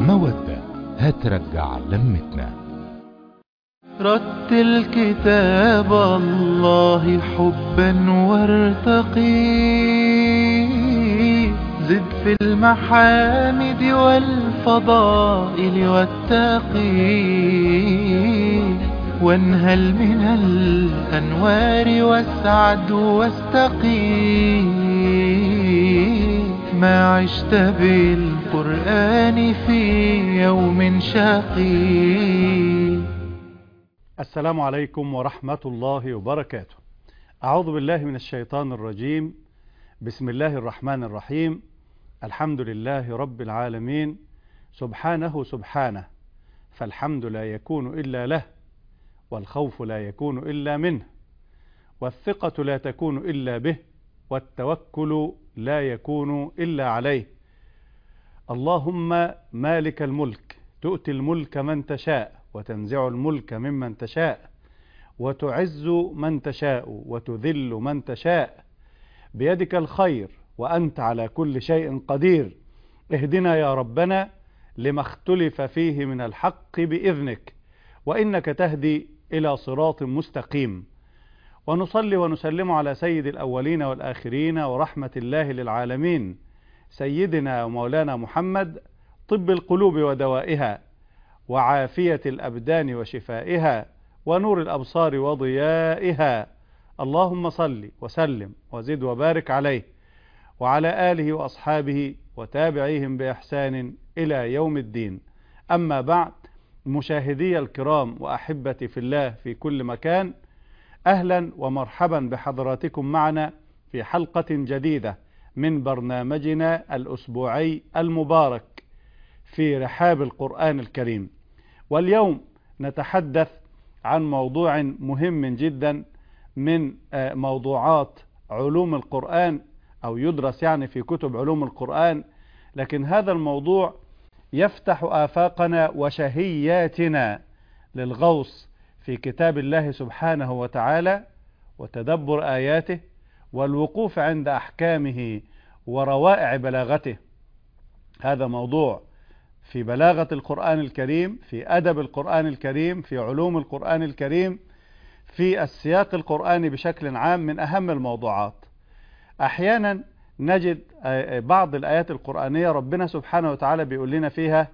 مودة هترجع لمتنا رتل كتاب الله حبا وارتقي زد في المحامد والفضائل والتقي وانهل من الأنوار واسعد واستقي ما عشت بالقرآن في يوم شقي السلام عليكم ورحمة الله وبركاته أعوذ بالله من الشيطان الرجيم بسم الله الرحمن الرحيم الحمد لله رب العالمين سبحانه سبحانه فالحمد لا يكون إلا له والخوف لا يكون إلا منه والثقة لا تكون إلا به والتوكل لا يكون إلا عليه اللهم مالك الملك تؤتي الملك من تشاء وتنزع الملك ممن تشاء وتعز من تشاء وتذل من تشاء بيدك الخير وأنت على كل شيء قدير اهدنا يا ربنا لما اختلف فيه من الحق بإذنك وإنك تهدي إلى صراط مستقيم ونصلي ونسلم على سيد الأولين والآخرين ورحمة الله للعالمين سيدنا ومولانا محمد طب القلوب ودوائها وعافية الأبدان وشفائها ونور الأبصار وضيائها اللهم صل وسلم وزد وبارك عليه وعلى آله وأصحابه وتابعيهم بإحسان إلى يوم الدين أما بعد مشاهدي الكرام وأحبتي في الله في كل مكان أهلا ومرحبا بحضراتكم معنا في حلقة جديدة من برنامجنا الأسبوعي المبارك في رحاب القرآن الكريم واليوم نتحدث عن موضوع مهم جدا من موضوعات علوم القرآن أو يدرس يعني في كتب علوم القرآن لكن هذا الموضوع يفتح آفاقنا وشهياتنا للغوص في كتاب الله سبحانه وتعالى وتدبر آياته والوقوف عند أحكامه وروائع بلاغته هذا موضوع في بلاغة القرآن الكريم في أدب القرآن الكريم في علوم القرآن الكريم في السياق القرآني بشكل عام من أهم الموضوعات أحيانا نجد بعض الآيات القرآنية ربنا سبحانه وتعالى بيقول لنا فيها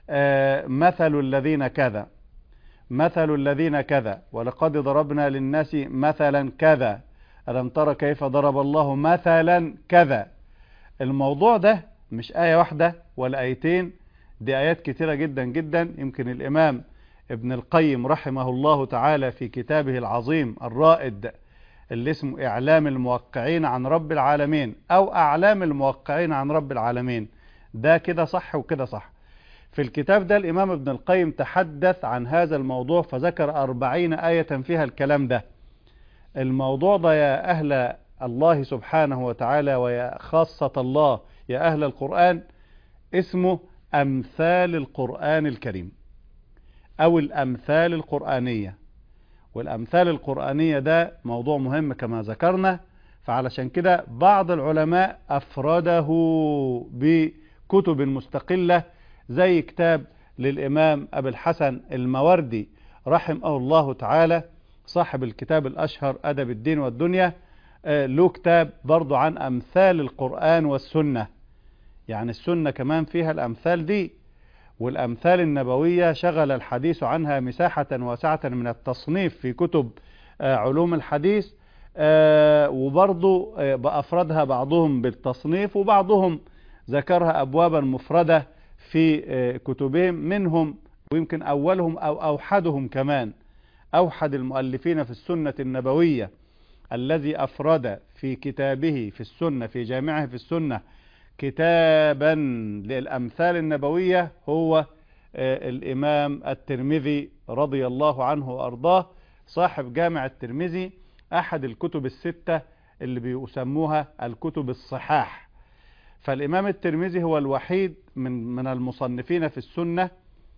مثل الذين كذا مثل الذين كذا ولقد ضربنا للناس مثلا كذا ألم تر كيف ضرب الله مثلا كذا الموضوع ده مش آية واحدة ولا آيتين دي آيات كتيرة جدا جدا يمكن الإمام ابن القيم رحمه الله تعالى في كتابه العظيم الرائد اللي اسمه إعلام الموقعين عن رب العالمين أو أعلام الموقعين عن رب العالمين ده كده صح وكده صح في الكتاب ده الإمام ابن القيم تحدث عن هذا الموضوع فذكر أربعين آية فيها الكلام ده الموضوع ده يا أهل الله سبحانه وتعالى ويا خاصة الله يا أهل القرآن اسمه أمثال القرآن الكريم أو الأمثال القرآنية والأمثال القرآنية ده موضوع مهم كما ذكرنا فعلشان كده بعض العلماء أفرده بكتب مستقلة زي كتاب للإمام أبي الحسن الموردي رحمه الله تعالى صاحب الكتاب الأشهر أدب الدين والدنيا له كتاب برضو عن أمثال القرآن والسنة يعني السنة كمان فيها الأمثال دي والأمثال النبوية شغل الحديث عنها مساحة واسعة من التصنيف في كتب علوم الحديث وبرضو بأفردها بعضهم بالتصنيف وبعضهم ذكرها أبوابا مفردة في كتبهم منهم ويمكن أولهم أو أوحدهم كمان أوحد المؤلفين في السنة النبوية الذي أفرد في كتابه في السنة في جامعه في السنة كتابا للأمثال النبوية هو الإمام الترمذي رضي الله عنه وأرضاه صاحب جامع الترمذي أحد الكتب الستة اللي بيسموها الكتب الصحاح فالإمام الترمذي هو الوحيد من من المصنفين في السنة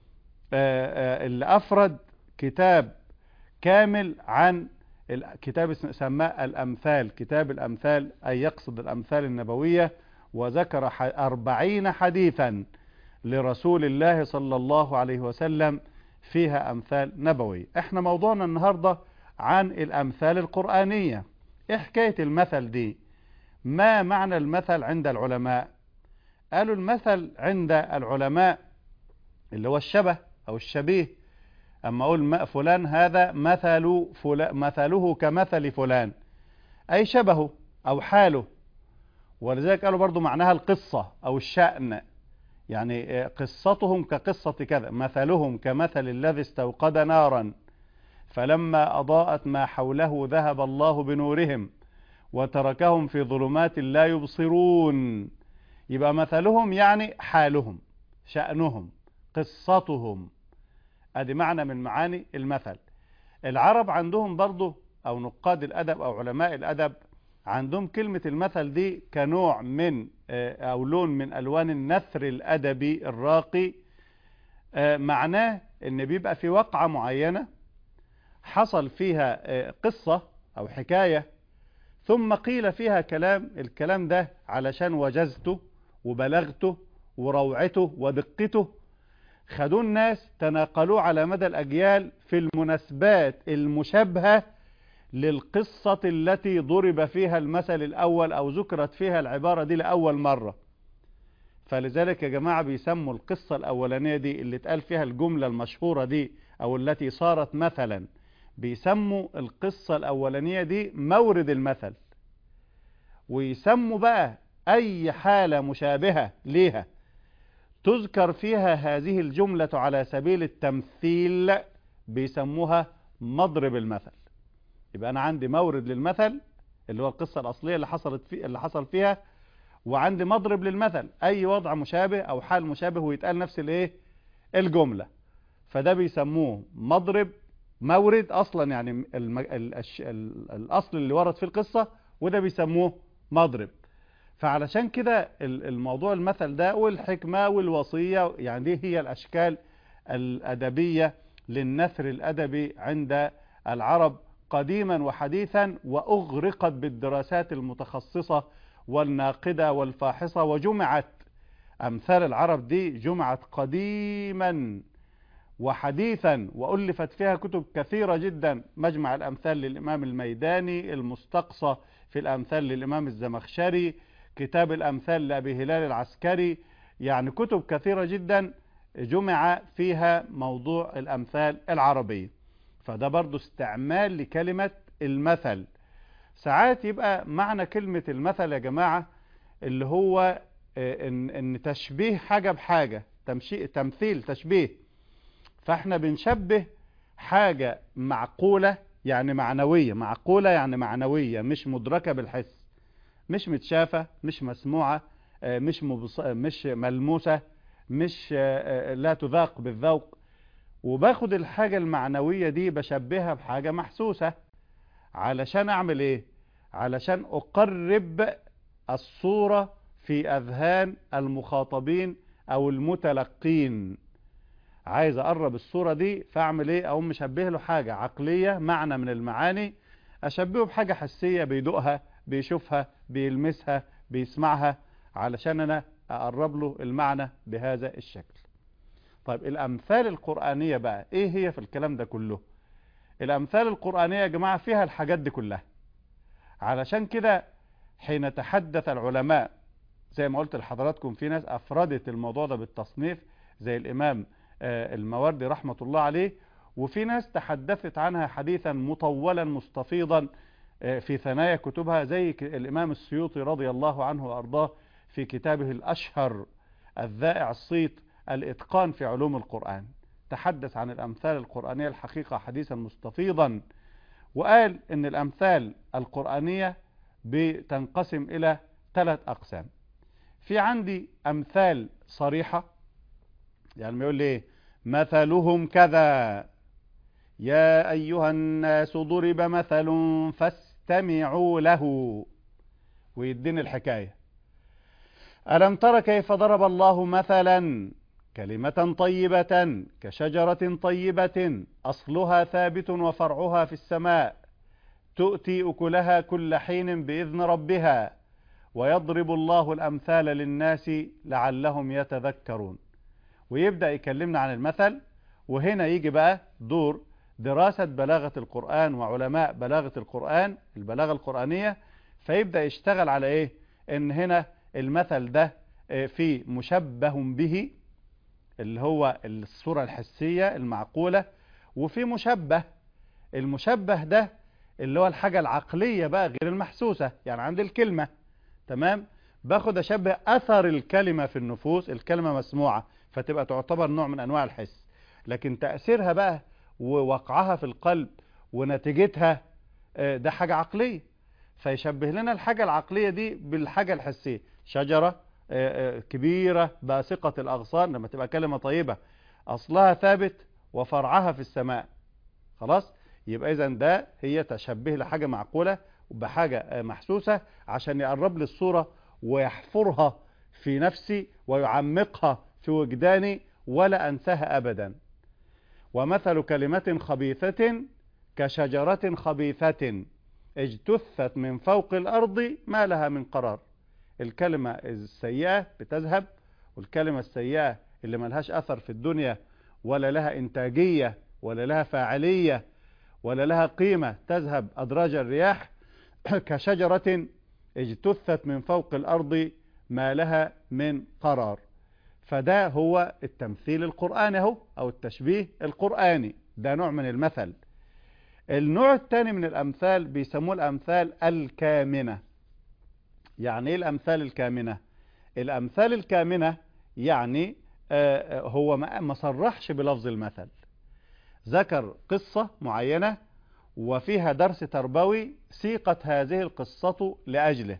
اللي أفرد كتاب كامل عن الكتاب سماه الأمثال كتاب الأمثال أي يقصد الأمثال النبوية وذكر أربعين حديثا لرسول الله صلى الله عليه وسلم فيها أمثال نبوية احنا موضوعنا النهاردة عن الأمثال القرآنية ايه حكاية المثل دي ما معنى المثل عند العلماء قالوا المثل عند العلماء اللي هو الشبه أو الشبيه أما أقول فلان هذا مثل فلان مثله كمثل فلان أي شبهه أو حاله ولذلك قالوا برضو معناها القصة أو الشأن يعني قصتهم كقصة كذا مثلهم كمثل الذي استوقد نارا فلما أضاءت ما حوله ذهب الله بنورهم وتركهم في ظلمات لا يبصرون يبقى مثلهم يعني حالهم شأنهم قصتهم ادي معنى من معاني المثل العرب عندهم برضو او نقاد الادب او علماء الادب عندهم كلمة المثل دي كنوع من او لون من الوان النثر الادبي الراقي معناه ان بيبقى في وقعة معينة حصل فيها قصة او حكاية ثم قيل فيها كلام الكلام ده علشان وجزته وبلغته وروعته ودقته خدوه الناس تناقلوه على مدى الأجيال في المناسبات المشابهة للقصة التي ضرب فيها المثل الأول أو ذكرت فيها العبارة دي لأول مرة فلذلك يا جماعة بيسموا القصة الأولانية دي اللي اتقال فيها الجملة المشهورة دي أو التي صارت مثلا بيسموا القصة الأولانية دي مورد المثل ويسموا بقى أي حالة مشابهة ليها تذكر فيها هذه الجملة على سبيل التمثيل بيسموها مضرب المثل يبقى أنا عندي مورد للمثل اللي هو القصة الأصلية اللي حصلت في اللي حصل فيها وعندي مضرب للمثل أي وضع مشابه أو حال مشابه ويتقال نفس الإيه الجملة فده بيسموه مضرب مورد أصلا يعني الم... ال... ال... الأصل اللي ورد في القصة وده بيسموه مضرب فعلشان كده الموضوع المثل ده والحكمة والوصية يعني دي هي الأشكال الأدبية للنثر الأدبي عند العرب قديما وحديثا وأغرقت بالدراسات المتخصصة والناقدة والفاحصة وجمعت أمثال العرب دي جمعت قديما وحديثا وألفت فيها كتب كثيرة جدا مجمع الأمثال للإمام الميداني المستقصى في الأمثال للإمام الزمخشري كتاب الأمثال لأبي هلال العسكري يعني كتب كثيرة جدا جمع فيها موضوع الأمثال العربية فده برضو استعمال لكلمة المثل ساعات يبقى معنى كلمة المثل يا جماعة اللي هو إن, إن تشبيه حاجة بحاجة تمشي تمثيل تشبيه فاحنا بنشبه حاجة معقولة يعني معنوية معقولة يعني معنوية مش مدركة بالحس مش متشافة مش مسموعة مش مبص... مش ملموسة مش لا تذاق بالذوق وباخد الحاجة المعنوية دي بشبهها بحاجة محسوسة علشان اعمل ايه علشان اقرب الصورة في اذهان المخاطبين او المتلقين عايز اقرب الصورة دي فاعمل ايه اقوم مشبه له حاجة عقلية معنى من المعاني اشبهه بحاجة حسية بيدوقها بيشوفها بيلمسها بيسمعها علشان انا اقرب له المعنى بهذا الشكل طيب الامثال القرآنية بقى ايه هي في الكلام ده كله الامثال القرآنية يا جماعة فيها الحاجات دي كلها علشان كده حين تحدث العلماء زي ما قلت لحضراتكم في ناس افردت الموضوع ده بالتصنيف زي الامام المواردي رحمة الله عليه وفي ناس تحدثت عنها حديثا مطولا مستفيضا في ثنايا كتبها زي الإمام السيوطي رضي الله عنه وأرضاه في كتابه الأشهر الذائع الصيت الإتقان في علوم القرآن تحدث عن الأمثال القرآنية الحقيقة حديثا مستفيضا وقال إن الأمثال القرآنية بتنقسم إلى ثلاث أقسام في عندي أمثال صريحة يعني ما يقول لي مثلهم كذا يا أيها الناس ضرب مثل فاستمعوا له ويدين الحكاية ألم تر كيف ضرب الله مثلا كلمة طيبة كشجرة طيبة أصلها ثابت وفرعها في السماء تؤتي أكلها كل حين بإذن ربها ويضرب الله الأمثال للناس لعلهم يتذكرون ويبدأ يكلمنا عن المثل وهنا يجي بقى دور دراسة بلاغة القرآن وعلماء بلاغة القرآن البلاغة القرآنية فيبدأ يشتغل على ايه ان هنا المثل ده آه، في مشبه به اللي هو الصورة الحسية المعقولة وفي مشبه المشبه ده اللي هو الحاجة العقلية بقى غير المحسوسة يعني عند الكلمة تمام باخد اشبه اثر الكلمة في النفوس الكلمة مسموعة فتبقى تعتبر نوع من انواع الحس لكن تأثيرها بقى ووقعها في القلب ونتيجتها آه، ده حاجة عقلية فيشبه لنا الحاجة العقلية دي بالحاجة الحسية شجرة آه، آه، كبيرة باسقة الأغصان لما تبقى كلمة طيبة أصلها ثابت وفرعها في السماء خلاص يبقى إذا ده هي تشبه لحاجة معقولة بحاجة آه، محسوسة عشان يقرب لي الصورة ويحفرها في نفسي ويعمقها في وجداني ولا أنساها أبدا ومثل كلمة خبيثة كشجرة خبيثة اجتثت من فوق الأرض ما لها من قرار الكلمة السيئة بتذهب والكلمة السيئة اللي ملهاش أثر في الدنيا ولا لها إنتاجية ولا لها فاعلية ولا لها قيمة تذهب أدراج الرياح كشجرة اجتثت من فوق الأرض ما لها من قرار فده هو التمثيل القرآني اهو أو التشبيه القرآني ده نوع من المثل النوع الثاني من الأمثال بيسموه الأمثال الكامنة يعني ايه الأمثال الكامنة الأمثال الكامنة يعني آه، آه، هو ما ما صرحش بلفظ المثل ذكر قصة معينة وفيها درس تربوي سيقت هذه القصة لأجله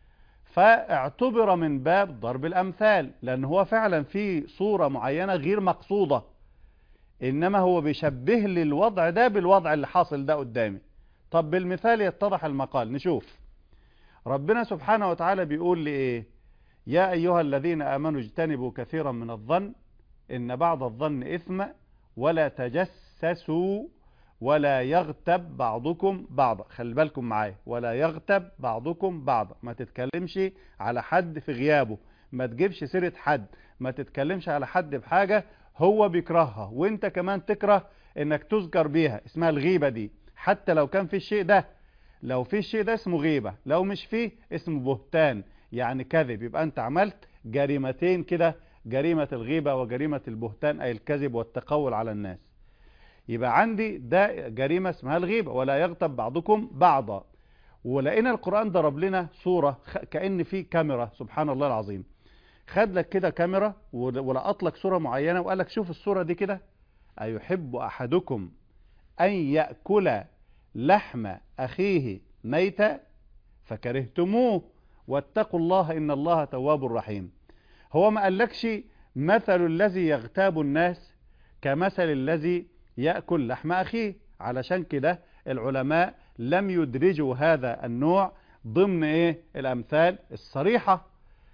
فاعتبر من باب ضرب الأمثال لأن هو فعلا في صورة معينة غير مقصودة إنما هو بيشبه لي الوضع ده بالوضع اللي حاصل ده قدامي طب بالمثال يتضح المقال نشوف ربنا سبحانه وتعالى بيقول لي إيه يا أيها الذين آمنوا اجتنبوا كثيرا من الظن إن بعض الظن إثم ولا تجسسوا ولا يغتب بعضكم بعضا خلي بالكم معايا ولا يغتب بعضكم بعضا ما تتكلمش على حد في غيابه ما تجيبش سيرة حد ما تتكلمش على حد بحاجة هو بيكرهها وانت كمان تكره انك تذكر بيها اسمها الغيبة دي حتى لو كان في الشيء ده لو في الشيء ده اسمه غيبة لو مش فيه اسمه بهتان يعني كذب يبقى انت عملت جريمتين كده جريمة الغيبة وجريمة البهتان اي الكذب والتقول على الناس يبقى عندي ده جريمة اسمها الغيبة ولا يغتب بعضكم بعضا ولقينا القرآن ضرب لنا صورة خ- كأن في كاميرا سبحان الله العظيم خد لك كده كاميرا ول- ولقط لك صورة معينة وقال لك شوف الصورة دي كده أيحب أحدكم أن يأكل لحم أخيه ميتا فكرهتموه واتقوا الله إن الله تواب رحيم هو ما قالكش مثل الذي يغتاب الناس كمثل الذي يأكل لحم أخيه علشان كده العلماء لم يدرجوا هذا النوع ضمن ايه الامثال الصريحة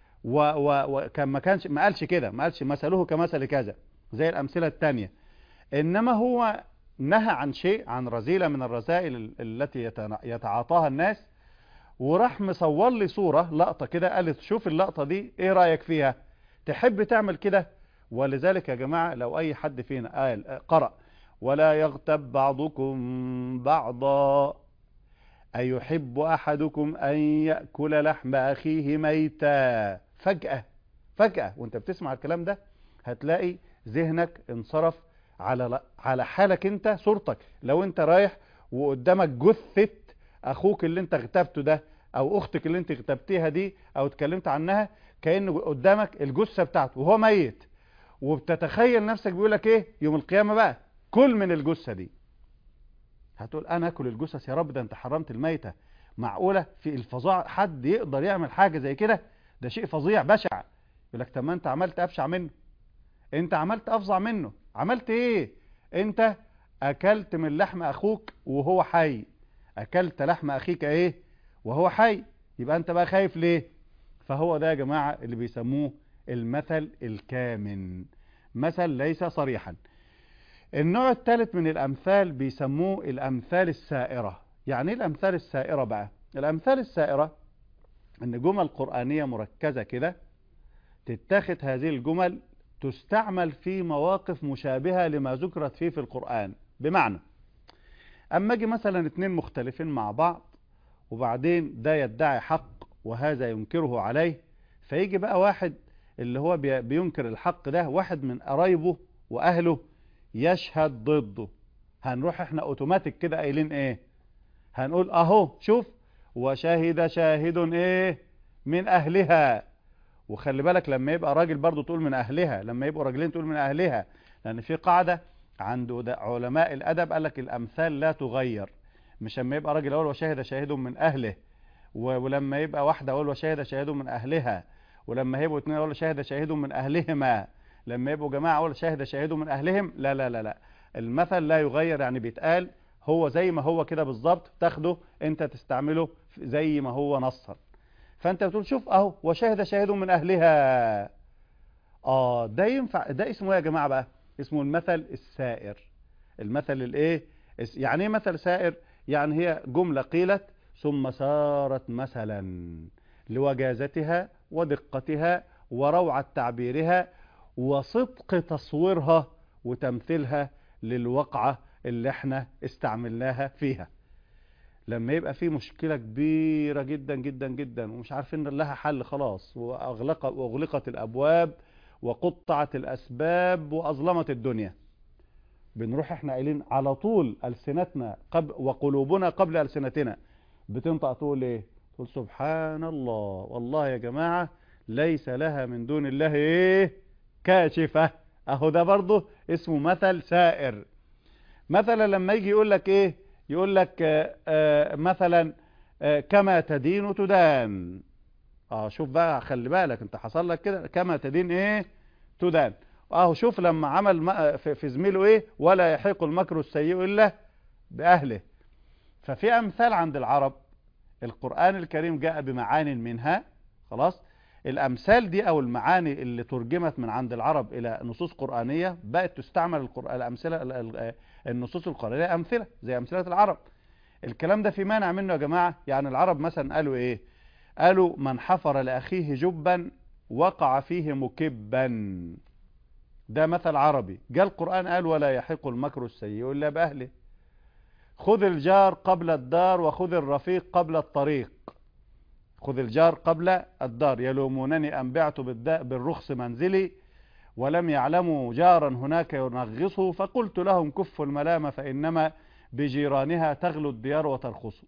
وكان ما كانش ما قالش كده ما قالش مثله كمثل كذا زي الامثلة التانية انما هو نهى عن شيء عن رذيلة من الرذائل ال- التي يتنا- يتعاطاها الناس وراح مصور لي صورة لقطة كده قالت شوف اللقطة دي ايه رأيك فيها تحب تعمل كده ولذلك يا جماعة لو اي حد فينا قال قرأ ولا يغتب بعضكم بعضا أيحب أحدكم أن يأكل لحم أخيه ميتا فجأة فجأة وانت بتسمع الكلام ده هتلاقي ذهنك انصرف على على حالك انت صورتك لو انت رايح وقدامك جثة اخوك اللي انت اغتبته ده او اختك اللي انت اغتبتيها دي او اتكلمت عنها كأن قدامك الجثة بتاعته وهو ميت وبتتخيل نفسك بيقولك ايه يوم القيامة بقى كل من الجثة دي هتقول انا اكل الجثث يا رب ده انت حرمت الميتة معقولة في الفظاع حد يقدر يعمل حاجة زي كده ده شيء فظيع بشع يقول لك طب ما انت عملت ابشع منه انت عملت افظع منه عملت ايه انت اكلت من لحم اخوك وهو حي اكلت لحم اخيك ايه وهو حي يبقى انت بقى خايف ليه فهو ده يا جماعة اللي بيسموه المثل الكامن مثل ليس صريحا النوع الثالث من الامثال بيسموه الامثال السائرة يعني ايه الامثال السائرة بقى الامثال السائرة ان جمل قرآنية مركزة كده تتاخد هذه الجمل تستعمل في مواقف مشابهة لما ذكرت فيه في القرآن بمعنى أما أجي مثلا اتنين مختلفين مع بعض وبعدين ده يدعي حق وهذا ينكره عليه فيجي بقى واحد اللي هو بي- بينكر الحق ده واحد من قرايبه وأهله يشهد ضده هنروح احنا اوتوماتيك كده قايلين ايه هنقول اهو شوف وشهد شاهد ايه من اهلها وخلي بالك لما يبقى راجل برضو تقول من اهلها لما يبقوا راجلين تقول من اهلها لان في قاعدة عند ده- علماء الادب قال لك الامثال لا تغير مش لما يبقى راجل اقول وشهد شاهد من اهله و- ولما يبقى واحدة اقول وشهد شاهد من اهلها ولما يبقوا اتنين اقول شهد شاهد من اهلهما لما يبقوا جماعة اقول شهد شاهد من اهلهم لا لا لا لا المثل لا يغير يعني بيتقال هو زي ما هو كده بالظبط تاخده انت تستعمله زي ما هو نصا فانت بتقول شوف اهو وشهد شاهد من اهلها اه ده ينفع ده اسمه ايه يا جماعه بقى اسمه المثل السائر المثل الايه الس- يعني ايه مثل سائر يعني هي جمله قيلت ثم صارت مثلا لوجازتها ودقتها وروعه تعبيرها وصدق تصويرها وتمثيلها للوقعه اللي احنا استعملناها فيها لما يبقى في مشكلة كبيرة جدا جدا جدا ومش عارفين لها حل خلاص وأغلق وأغلقت الأبواب وقطعت الأسباب وأظلمت الدنيا بنروح احنا قايلين على طول ألسنتنا قبل وقلوبنا قبل ألسنتنا بتنطق تقول ايه تقول سبحان الله والله يا جماعة ليس لها من دون الله ايه كاشفة اهو ده برضه اسمه مثل سائر مثلا لما يجي يقول لك ايه يقول لك آه، آه، مثلا آه، كما تدين تدان اه شوف بقى خلي بالك انت حصل لك كده كما تدين ايه تدان اهو شوف لما عمل م- في في زميله ايه ولا يحيق المكر السيء الا باهله ففي امثال عند العرب القرآن الكريم جاء بمعان منها خلاص الامثال دي او المعاني اللي ترجمت من عند العرب الى نصوص قرآنية بقت تستعمل القرآن الامثلة ال- ال- النصوص القرآنية امثلة زي امثلة العرب الكلام ده في مانع منه يا جماعة يعني العرب مثلا قالوا ايه قالوا من حفر لاخيه جبا وقع فيه مكبا ده مثل عربي جاء القرآن قال ولا يحق المكر السيء الا باهله خذ الجار قبل الدار وخذ الرفيق قبل الطريق خذ الجار قبل الدار يلومونني أن بعت بالداء بالرخص منزلي ولم يعلموا جارا هناك ينغصه فقلت لهم كفوا الملام فإنما بجيرانها تغلو الديار وترخص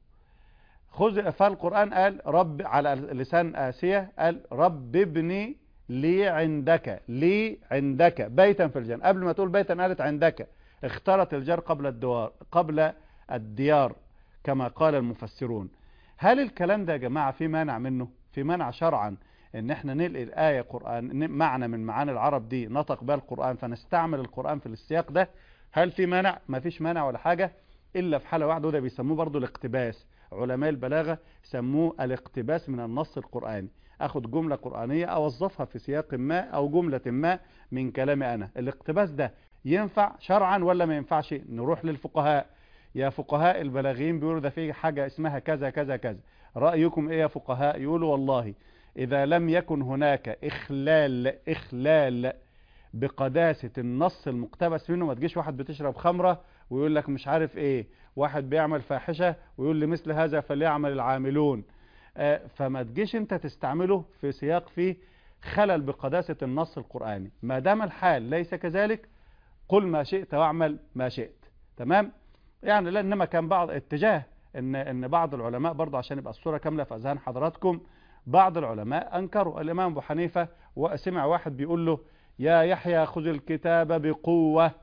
خذ فالقرآن قال رب على لسان آسية قال رب ابني لي عندك لي عندك بيتا في الجنة قبل ما تقول بيتا قالت عندك اختارت الجار قبل الدوار قبل الديار كما قال المفسرون هل الكلام ده يا جماعة في مانع منه في مانع شرعا ان احنا نلقي آية قرآن ن- معنى من معاني العرب دي نطق بها القرآن فنستعمل القرآن في السياق ده هل في مانع ما فيش مانع ولا حاجة الا في حالة واحدة وده بيسموه برضو الاقتباس علماء البلاغة سموه الاقتباس من النص القرآني اخد جملة قرآنية اوظفها في سياق ما او جملة ما من كلامي انا الاقتباس ده ينفع شرعا ولا ما ينفعش نروح للفقهاء يا فقهاء البلاغيين بيقولوا ده في حاجة اسمها كذا كذا كذا رأيكم ايه يا فقهاء يقولوا والله اذا لم يكن هناك اخلال اخلال بقداسة النص المقتبس منه ما تجيش واحد بتشرب خمرة ويقول لك مش عارف ايه واحد بيعمل فاحشة ويقول لي مثل هذا فليعمل العاملون آه، فما تجيش انت تستعمله في سياق فيه خلل بقداسة النص القرآني ما دام الحال ليس كذلك قل ما شئت واعمل ما شئت تمام يعني لانما كان بعض اتجاه ان ان بعض العلماء برضه عشان يبقى الصوره كامله في اذهان حضراتكم بعض العلماء انكروا الامام ابو حنيفه وسمع واحد بيقول له يا يحيى خذ الكتاب بقوه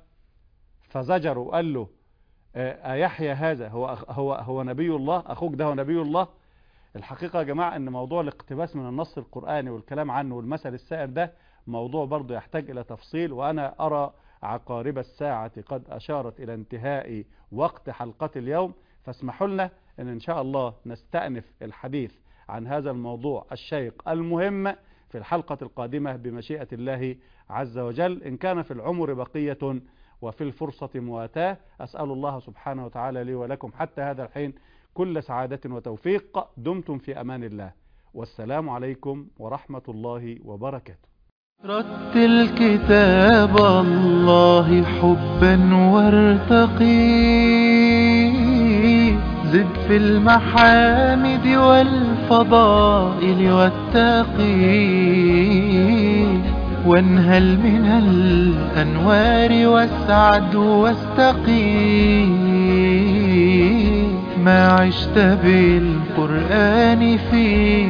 فزجره وقال له آه، أيحيى هذا هو أخ- هو هو نبي الله اخوك ده هو نبي الله الحقيقه يا جماعه ان موضوع الاقتباس من النص القراني والكلام عنه والمثل السائر ده موضوع برضه يحتاج الى تفصيل وانا ارى عقارب الساعة قد أشارت إلى انتهاء وقت حلقة اليوم فاسمحوا لنا أن إن شاء الله نستأنف الحديث عن هذا الموضوع الشيق المهم في الحلقة القادمة بمشيئة الله عز وجل إن كان في العمر بقية وفي الفرصة مواتاة أسأل الله سبحانه وتعالى لي ولكم حتى هذا الحين كل سعادة وتوفيق دمتم في أمان الله والسلام عليكم ورحمة الله وبركاته رتل كتاب الله حبا وارتقي زد في المحامد والفضائل والتقي وانهل من الأنوار واسعد واستقي ما عشت بالقرآن في